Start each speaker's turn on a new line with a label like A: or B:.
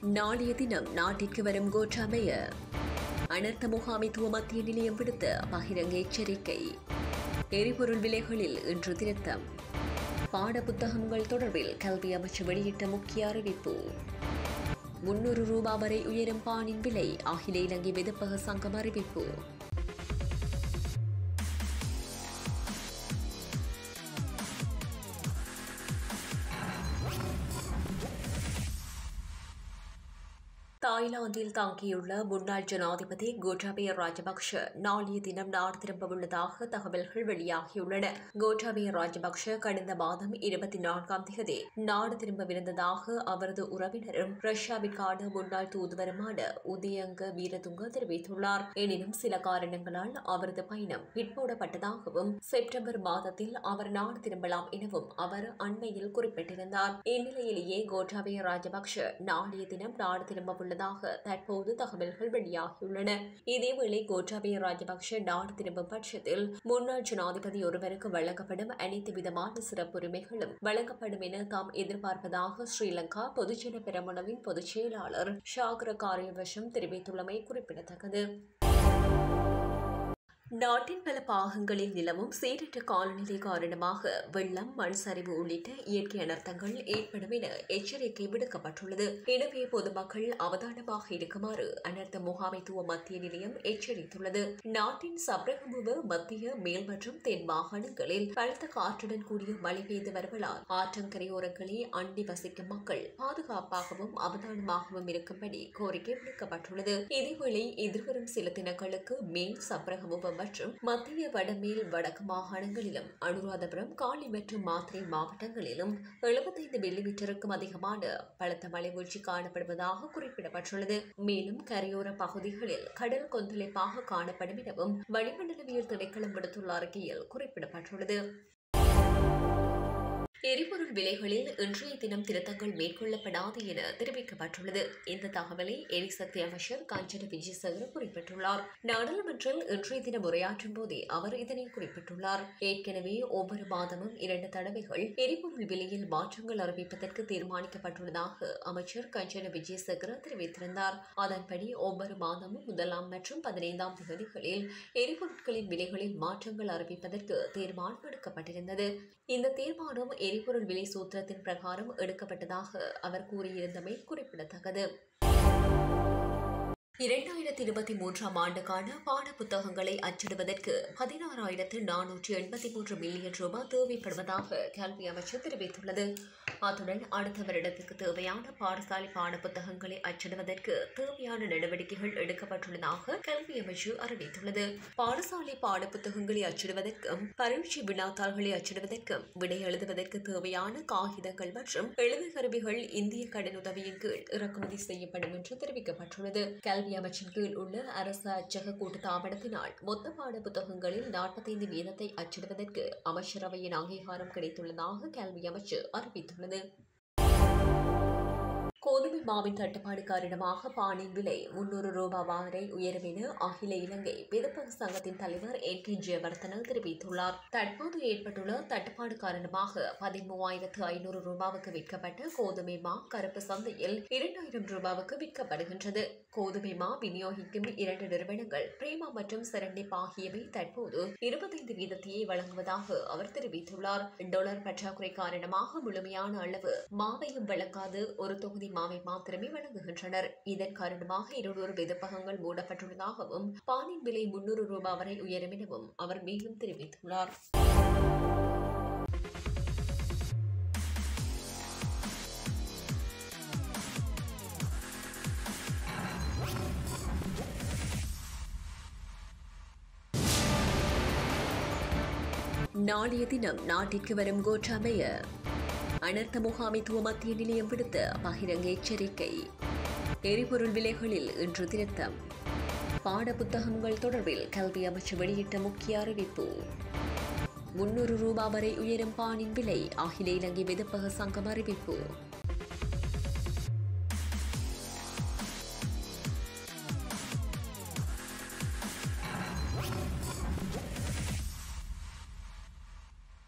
A: நாளைய தினம் நாட்டிற்கு வரும் கோட்டாபய அனர்த்த முகாமைத்துவ மத்திய நிலையம் விடுத்த பகிரங்க எச்சரிக்கை எரிபொருள் விலைகளில் இன்று திருத்தம் பாட புத்தகங்கள் தொடர்பில் கல்வி அமைச்சு வெளியிட்ட முக்கிய அறிவிப்பு முன்னூறு ரூபாய் வரை உயரும் பானின் விலை அகில இலங்கை விதப்பக சங்கம் அறிவிப்பு தாய்லாந்தில் தங்கியுள்ள முன்னாள் ஜனாதிபதி கோட்டாபய ராஜபக்ஷ நாளைய தினம் நாடு திரும்ப உள்ளதாக தகவல்கள் வெளியாகியுள்ளன கோட்டாபய ராஜபக்ஷ கடந்த மாதம் இருபத்தி நான்காம் தேதி நாடு திரும்பவிருந்ததாக அவரது உறவினரும் ரஷ்யாவிற்கான முன்னாள் தூதுவருமான உதயங்க வீரதுங்க தெரிவித்துள்ளார் எனினும் சில காரணங்களால் அவரது பயணம் பிற்போடப்பட்டதாகவும் செப்டம்பர் மாதத்தில் அவர் நாடு திரும்பலாம் எனவும் அவர் அண்மையில் குறிப்பிட்டிருந்தார் இந்நிலையிலேயே கோட்டாபய ராஜபக்ஷ நாளைய தினம் நாடு திரும்ப உள்ளதாக தற்போது தகவல்கள் வெளியாகியுள்ளன இதேவேளை கோட்டாபய ராஜபக்ஷ நாடு திரும்பும் பட்சத்தில் முன்னாள் ஜனாதிபதி ஒருவருக்கு வழங்கப்படும் அனைத்து விதமான சிறப்புரிமைகளும் வழங்கப்படும் என தாம் எதிர்பார்ப்பதாக ஸ்ரீலங்கா பொதுஜன பெரமுனவின் பொதுச் செயலாளர் ஷாகர காரியவசம் தெரிவித்துள்ளமை குறிப்பிடத்தக்கது நாட்டின் பல பாகங்களில் நிலவும் சீரற்ற காலநிலை காரணமாக வெள்ளம் மண் சரிவு உள்ளிட்ட இயற்கை அனர்த்தங்கள் ஏற்படும் என எச்சரிக்கை விடுக்கப்பட்டுள்ளது எனவே பொதுமக்கள் அவதானமாக இருக்குமாறு அனர்த்த முகாமைத்துவ மத்திய நிலையம் எச்சரித்துள்ளது நாட்டின் சப்ரகமுவ மத்திய மேல் மற்றும் தென் மாகாணங்களில் பலத்த காற்றுடன் கூடிய மழை பெய்து வருவதால் ஆற்றங்கரையோரங்களில் அண்டி வசிக்கும் மக்கள் பாதுகாப்பாகவும் அவதானமாகவும் இருக்கும்படி கோரிக்கை விடுக்கப்பட்டுள்ளது இதேவேளை எதிர்வரும் சில தினங்களுக்கு மேல் சப்ரகமுவ மற்றும் மத்திய வடமேல் வடக்கு மாகாணங்களிலும் அனுராதபுரம் காலி மற்றும் மாத்திரை மாவட்டங்களிலும் எழுபத்தைந்து மில்லிமீட்டருக்கும் அதிகமான பலத்த மழை வீழ்ச்சி காணப்படுவதாக குறிப்பிடப்பட்டுள்ளது மேலும் கரையோர பகுதிகளில் கடல் கொந்தளிப்பாக காணப்படும் எனவும் வளிமண்டலவியல் திணைக்களம் விடுத்துள்ள அறிக்கையில் குறிப்பிடப்பட்டுள்ளது எரிபொருள் விலைகளில் இன்றைய தினம் திருத்தங்கள் மேற்கொள்ளப்படாது என தெரிவிக்கப்பட்டுள்ளது இந்த தகவலை எரிசக்தி அமைச்சர் காஞ்சன விஜயசேகர குறிப்பிட்டுள்ளார் நாடாளுமன்றில் இன்றைய தினம் உரையாற்றும் போதே அவர் இதனை குறிப்பிட்டுள்ளார் ஏற்கனவே ஒவ்வொரு மாதமும் இரண்டு தடவைகள் எரிபொருள் விலையில் மாற்றங்கள் அறிவிப்பதற்கு தீர்மானிக்கப்பட்டுள்ளதாக அமைச்சர் காஞ்சன விஜயசேகர தெரிவித்திருந்தார் அதன்படி ஒவ்வொரு மாதமும் முதலாம் மற்றும் பதினைந்தாம் தேதிகளில் எரிபொருட்களின் விலைகளில் மாற்றங்கள் அறிவிப்பதற்கு தீர்மானம் எடுக்கப்பட்டிருந்தது இந்த தீர்மானம் எரிபொருள் விலை சூத்திரத்தின் பிரகாரம் எடுக்கப்பட்டதாக அவர் கூறியிருந்தமை குறிப்பிடத்தக்கது இரண்டாயிரத்தி இருபத்தி மூன்றாம் ஆண்டுக்கான பாட புத்தகங்களை அச்சிடுவதற்கு பதினாறாயிரத்து நானூற்று எண்பத்தி மூன்று மில்லியன் ரூபாய் தேவைப்படுவதாக கல்வி அமைச்சர் தெரிவித்துள்ளது அத்துடன் அடுத்த வருடத்துக்கு தேவையான பாடசாலை பாட புத்தகங்களை அச்சிடுவதற்கு தேவையான நடவடிக்கைகள் எடுக்கப்பட்டுள்ளதாக கல்வி அமைச்சு அறிவித்துள்ளது பாடசாலை பாட புத்தகங்களை அச்சிடுவதற்கும் பரீட்சை வினாத்தாள்களை அச்சிடுவதற்கும் விடை எழுதுவதற்கு தேவையான காகிதங்கள் மற்றும் எழுது கருவிகள் இந்திய கடனுதவியின் கீழ் இறக்குமதி செய்யப்படும் என்று தெரிவிக்கப்பட்டுள்ளது கல்வி கல்வி அமைச்சின் கீழ் உள்ள அரசு அச்சக கூட்டு தாபனத்தினால் மொத்த பாட புத்தகங்களில் நாற்பத்தைந்து வீதத்தை அச்சிடுவதற்கு அமைச்சரவையின் அங்கீகாரம் கிடைத்துள்ளதாக கல்வி அமைச்சு அறிவித்துள்ளது கோதுமை மாவின் தட்டுப்பாடு காரணமாக பானின் விலை முன்னூறு ரூபாய் வரை உயரும் என அகில இலங்கை விதப்பக சங்கத்தின் தலைவர் என் கே ஜெயவர்தன தெரிவித்துள்ளார் தற்போது ஏற்பட்டுள்ள தட்டுப்பாடு காரணமாக பதிமூவாயிரத்து ஐநூறு ரூபாவுக்கு விற்கப்பட்ட கோதுமை மா கருப்பு சந்தையில் இரண்டாயிரம் ரூபாவுக்கு விற்கப்படுகின்றது கோதுமை மா விநியோகிக்கும் இரண்டு நிறுவனங்கள் பிரேமா மற்றும் செரண்டிப் ஆகியவை தற்போது இருபத்தைந்து வீதத்தையே வழங்குவதாக அவர் தெரிவித்துள்ளார் டாலர் பற்றாக்குறை காரணமாக முழுமையான அளவு மாவையும் வழங்காது ஒரு தொகுதி மாவை மாத்திரமே வழங்குகின்றனர் இதன் காரணமாக இருநூறு விதப்பகங்கள் மூடப்பட்டுள்ளதாகவும் பானின் விலை முன்னூறு ரூபாய் வரை உயரும் எனவும் அவர் மேலும் தெரிவித்துள்ளார் நாளைய தினம் நாட்டிற்கு வரும் கோட்டாபய அனர்த்த முகாமைத்துவ மத்திய நிலையம் விடுத்த பகிரங்க எச்சரிக்கை எரிபொருள் விலைகளில் இன்று திருத்தம் பாட புத்தகங்கள் தொடர்பில் கல்வி அமைச்சு வெளியிட்ட முக்கிய அறிவிப்பு முன்னூறு ரூபாய் வரை உயரும் பானின் விலை அகில இலங்கை விதப்பக சங்கம் அறிவிப்பு